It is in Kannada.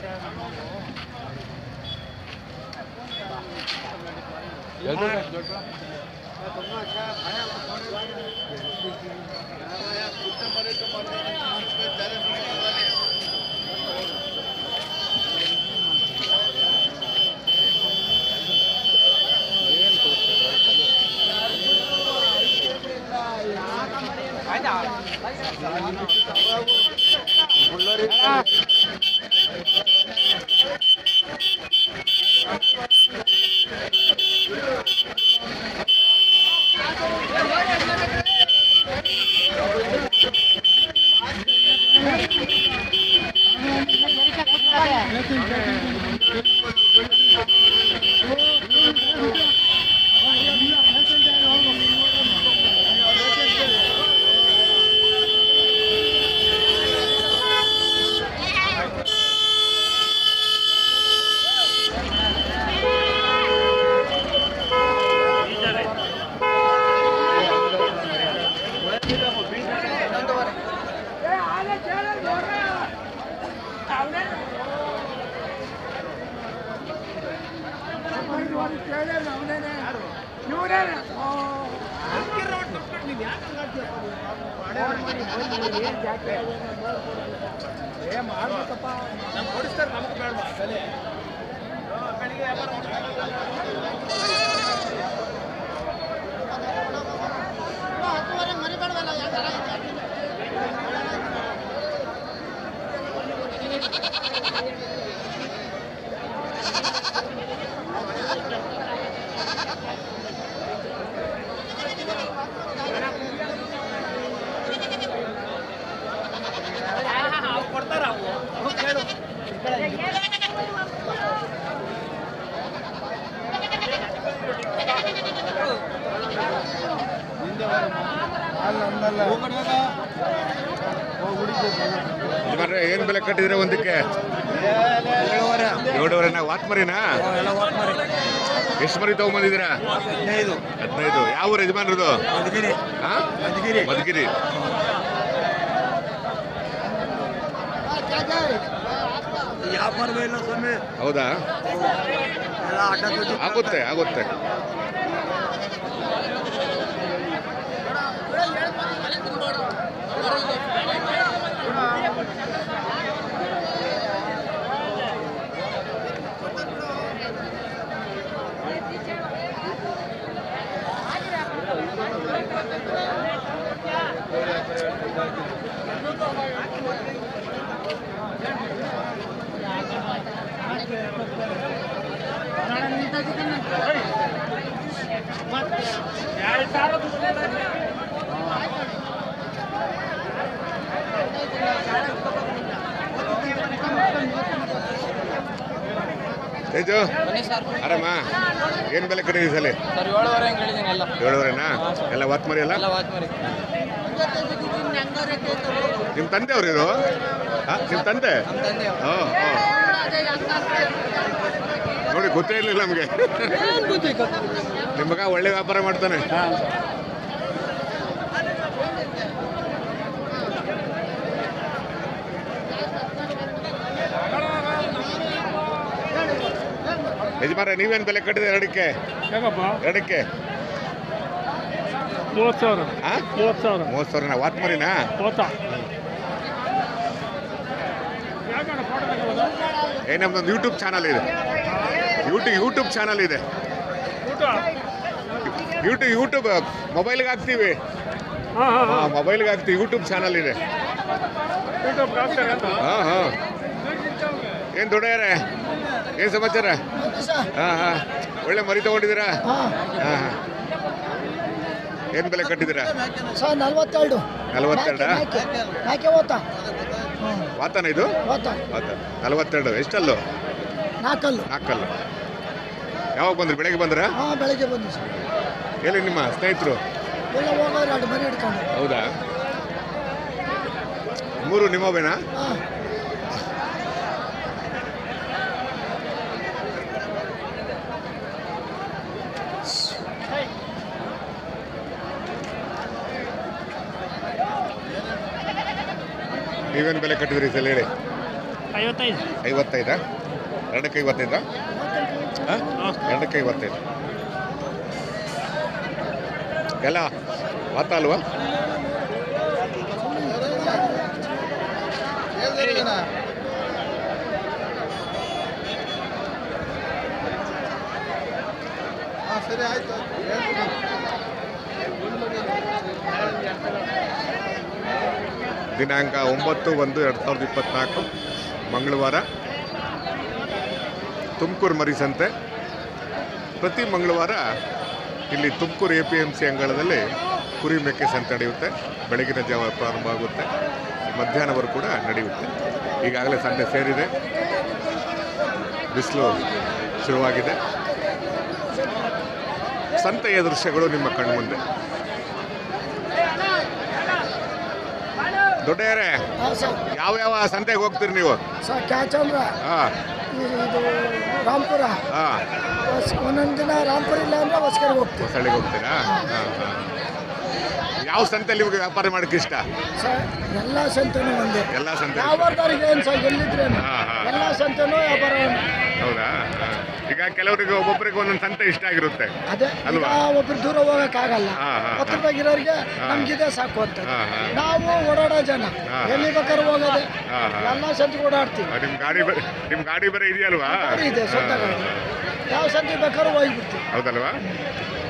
ಯಜಮಾನ್ರೆ ಏನ್ ಬೆಲೆ ಕಟ್ಟಿದ್ರೆ ಒಂದಕ್ಕೆ ಏಳುವರೆನಾ ವಾತ್ ಮರಿನಾ ಎಷ್ಟು ಮರಿ ತಗೊಂಬಂದಿದ್ದೀರಾ ಹದಿನೈದು ಯಾವ ಊರು ಯಜಮಾನ್ರದು ಹಾ? ಮಧುಗಿರಿ ವ್ಯಾಪಾರವೇ ಇಲ್ಲ ಸ್ವಾಮಿ ಹೌದಾ ಎಲ್ಲ ಅಡ್ಡ ದುಡ್ಡು ಆಗುತ್ತೆ ಆಗುತ್ತೆ ತೇಜು ಆರಾಮ ಏನ್ ಬೆಲೆ ಕಟ್ಟಿದ್ರಿ ಸಲ ಸರ್ ಏಳುವರೆ ಹಂಗೆ ಹೇಳಿದ್ದೀನಿ ಎಲ್ಲ ಏಳುವರೆನಾ ಎಲ್ಲ ವಾತ್ ಮರಿ ಅಲ್ಲ ಎಲ್ಲ ವಾಚ್ ಮಾಡಿ ನಿಮ್ ತಂದೆ ಅವ್ರು ಇದು ಹಾ, ನಿಮ್ ತಂದೆ ನಮ್ಮ ತಂದೆ ಅವ್ರು. ಹಾ, ಹಾ. ನೋಡಿ ಗೊತ್ತೇ ಇರ್ಲಿಲ್ಲ ನಮ್ಗೆ ನಿಮ್ ಮಗ ಒಳ್ಳೆ ವ್ಯಾಪಾರ ಮಾಡ್ತಾನೆ ಯಜಮಾನ ನೀವೇನ್ ಬೆಲೆ ಕಟ್ಟಿದೆ ಎರಡಕ್ಕೆ ಯಾಕಪ್ಪ ಎರಡಕ್ಕೆ ಮೂವತ್ತು ಸಾವಿರ ಹಾ ಮೂವತ್ತು ಸಾವಿರ ಮೂವತ್ತು ಸಾವಿರನಾ ವಾತ್ ಮರಿನಾ ಹೋತ ಯಾಕಣ್ಣ ಫೋಟೋ ತಗೊಳ್ಳೋದು ಏ ನಮ್ದೊಂದು ಯೂಟ್ಯೂಬ್ ಚಾನಲ್ ಇದೆ ಯೂಟ್ಯೂಬ್ ಯೂಟ್ಯೂಬ್ ಚಾನಲ್ ಇದೆ ಊಟ ಯೂಟ್ಯೂಬ್ ಯೂಟ್ಯೂಬ್ ಮೊಬೈಲ್ಗೆ ಹಾಕ್ತೀವಿ ಹಾಂ ಹಾಂ ಹಾ ಹಾಂ ಮೊಬೈಲ್ಗೆ ಹಾಕ್ತೀವಿ ಯೂಟ್ಯೂಬ್ ಚಾನಲ್ ಇದೆ ಯೂಟ್ಯೂಬ್ ಹಾಕ್ತಾರೆ ಅಂತ ಹಾ ಹಾ ಏನ್ ದೊಡ್ಡಯ್ಯಾರೆ ಏನ್ ಸಮಾಚಾರ ಹಾ ಹಾ ಒಳ್ಳೆ ಮರಿ ತಗೊಂಡಿದ್ದೀರಾ ಹಾ ಹಾ ಏನ್ ಬೆಲೆ ಕಟ್ಟಿದ್ದೀರಾ ಸರ್ ನಲ್ವತ್ತೆರಡು ನಲವತ್ತೆರಡ ಮೇಕೆ ಮೇಕೆ ಓದ್ತಾ ವಾತನ ಇದು ಓದ್ತಾ ವಾತ ನಲವತ್ತೆರಡು ಎಷ್ಟಲ್ಲು ನಾಲ್ಕಲ್ಲು ನಾಲ್ಕಲ್ಲು ಯಾವಾಗ ಬಂದ್ರಿ ಬೆಳಗ್ಗೆ ಬಂದ್ರಾ ಹಾಂ ಬೆಳಗ್ಗೆ ಬಂದು ಸರ್ ಎಲ್ಲಿ ನಿಮ್ಮ ಸ್ನೇಹಿತರು ಎಲ್ಲ ಹೋಗೋರು ಎರಡು ಮರಿ ಹಿಡ್ಕೊಂಡು ಹೌದಾ ಮೂರು ನಿಮ್ಮವೇನಾ ಹಾಂ ನೀವೇನು ಬೆಲೆ ಕಟ್ಟಿದ್ರಿ ಸಲ ಹೇಳಿ ಐವತ್ತೈದು ಐವತ್ತೈದಾ ಎರಡಕ್ಕೆ ಐವತ್ತೈದಾ ಹಾಂ ಎರಡಕ್ಕೆ ಐವತ್ತೈದು ಎಲ್ಲ ವಾತ ಅಲ್ವಾ ಸರಿ ಆಯ್ತು ದಿನಾಂಕ ಒಂಬತ್ತು ಒಂದು ಎರಡು ಸಾವಿರದ ಇಪ್ಪತ್ತ್ನಾಲ್ಕು ಮಂಗಳವಾರ ತುಮಕೂರು ಮರಿ ಸಂತೆ ಪ್ರತಿ ಮಂಗಳವಾರ ಇಲ್ಲಿ Tumakuru A P M C ಅಂಗಳದಲ್ಲಿ ಕುರಿ ಮೇಕೆ ಸಂತೆ ನಡೆಯುತ್ತೆ ಬೆಳಗಿನ ಜಾವ ಪ್ರಾರಂಭ ಆಗುತ್ತೆ ಮಧ್ಯಾಹ್ನವರೆಗೂ ಕೂಡ ನಡೆಯುತ್ತೆ ಈಗಾಗಲೇ ಸಂತೆ ಸೇರಿದೆ ಬಿಸಿಲು ಶುರುವಾಗಿದೆ ಸಂತೆಯ ದೃಶ್ಯಗಳು ನಿಮ್ಮ ಕಣ್ಮುಂದೆ ದೊಡ್ಡೆಯರೇ ಹಾಂ ಸರ್ ಯಾವ ಯಾವ ಸಂತೆಗೆ ಹೋಗ್ತೀರಿ ನೀವು ಸರ್ ಕ್ಯಾಚಂದ್ರ ಹಾಂ ಇದು ರಾಮ್ಪುರ ಹಾಂ ಹೊಸ್- ಒಂದೊಂದು ದಿನ ರಾಮ್ಪುರ ಇಲ್ಲ ಅಂದ್ರೆ ಹೊಸ್ಕರ್ಗೆ ಹೋಗ್ತೀವಿ ಹೊಸಳಿಗೆ ಹೋಗ್ತೀರಾ ಹಾಂ ಹಾಂ ಯಾವ ಸಂತೆಯಲ್ಲಿ ನಿಮಗೆ ವ್ಯಾಪಾರ ಮಾಡಕ್ಕೆ ಇಷ್ಟ ಸರ್ ಎಲ್ಲ ಸಂತೆನೂ ಒಂದೇ ಎಲ್ಲ ಸಂತೆ ವ್ಯಾಪಾರದವ್ರಿಗೆ ಏನು ಸರ್ ಎಲ್ಲಿದ್ರೇನು ಹಾ, ಹಾ. ಎಲ್ಲ ಸಂತೆನೂ ವ್ಯಾಪಾರ ಹೌದಾ ಹಾ. ಈಗ ಕೆಲವರಿಗೆ ಒಬ್ಬೊಬ್ಬರಿಗೆ ಒಂದೊಂದು ಸಂತೆ ಇಷ್ಟ ಆಗಿರುತ್ತೆ ಅದೇ ಈಗ ಅಲ್ವಾ? ಒಬ್ರು ದೂರ ಹೋಗಕ್ಕಾಗಲ್ಲ ಹಾ, ಹಾ, ಹಾ. ಹತ್ರದಾಗಿರೋರಿಗೆ ಹಾ. ನಮ್ಗಿದೆ ಸಾಕು ಅಂತ ಹಾ, ಹಾ. ನಾವು ಓಡಾಡೋ ಜನ ಹಾ. ಎಲ್ಲಿ ಬೇಕಾದ್ರೂ ಹೋಗೋದೆ ಹಾ, ಹಾ. ಎಲ್ಲ ಸಂತೆಗೆ ಓಡಾಡ್ತೀವಿ ಆ, ನಿಮ್ ಗಾಡಿ ಬರ ನಿಮ್ ಗಾಡಿ ಬೇರೆ ಇದೆಯಲ್ವಾ ಗಾಡಿ ಇದೆ ಸ್ವಂತ ಹಾ, ಗಾಡಿ ಯಾವ ಸಂತೆ ಬೇಕಾದ್ರೂ ಹೋಗ್ಬಿಡ್ತೀವಿ ಹೌದಲ್ವಾ